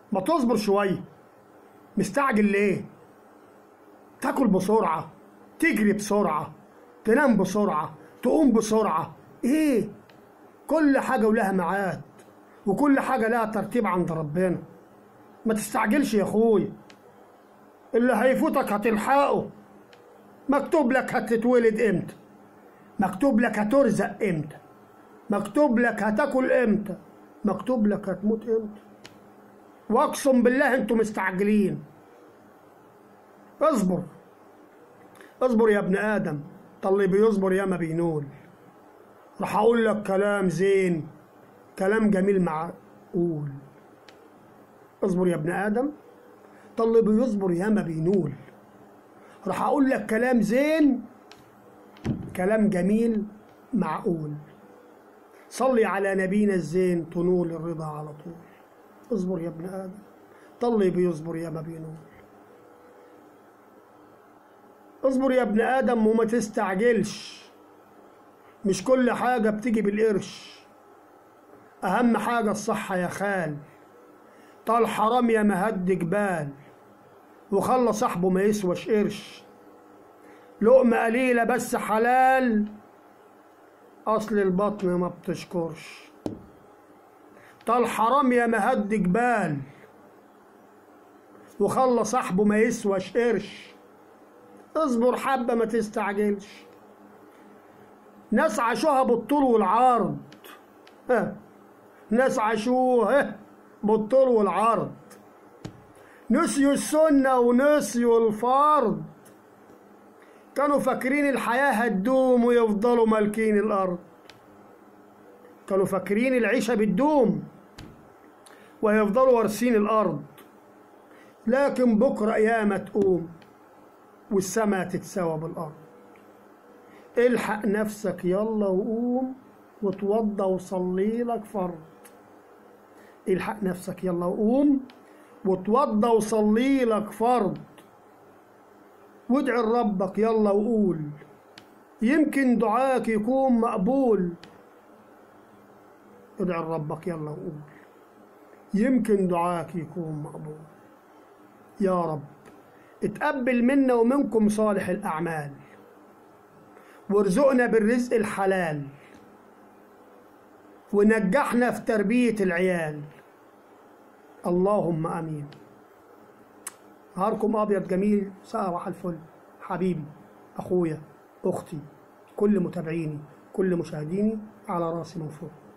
ما تصبر شوية مستعجل ليه تاكل بسرعة تجري بسرعة تنام بسرعة تقوم بسرعة ايه كل حاجة ولها ميعاد وكل حاجة لها ترتيب عند ربنا ما تستعجلش يا اخويا اللي هيفوتك هتلحقه مكتوب لك هتتولد امتى مكتوب لك هترزق امتى مكتوب لك هتاكل امتى مكتوب لك هتموت امتى واقسم بالله انتوا مستعجلين اصبر اصبر يا ابن ادم طل بيصبر ياما بينول راح اقول لك كلام زين كلام جميل معقول اصبر يا ابن ادم طل بيصبر ياما بينول راح اقول لك كلام زين كلام جميل معقول صلي على نبينا الزين تنول الرضا على طول اصبر يا ابن ادم طل بيصبر ياما بينول اصبر يا ابن ادم وما تستعجلش مش كل حاجة بتيجي بالقرش أهم حاجة الصحة يا خال طال حرام يا مهد جبال وخلى صاحبه ما يسواش قرش لقمة قليلة بس حلال أصل البطن ما بتشكرش طال حرام يا مهد جبال وخلى صاحبه ما يسواش قرش اصبر حبة ما تستعجلش ناس عاشوها بالطول والعرض ها ناس عاشوها بالطول والعرض نسيوا السنة ونسيوا الفرض كانوا فاكرين الحياة هتدوم ويفضلوا مالكين الأرض كانوا فاكرين العيشة بتدوم ويفضلوا وارثين الأرض لكن بكرة قيامة تقوم والسماء تتساوى بالأرض الحق نفسك يلا وقوم وتوضى وصلي لك فرض الحق نفسك يلا وقوم وتوضى وصلي لك فرض وادعي لربك يلا وقول يمكن دعاك يكون مقبول ادعي لربك يلا وقول يمكن دعاك يكون مقبول يا رب اتقبل منا ومنكم صالح الأعمال وارزقنا بالرزق الحلال ونجحنا في تربية العيال اللهم امين نهاركم ابيض جميل صباح الفل حبيبي اخويا اختي كل متابعيني كل مشاهديني على راسي من فوق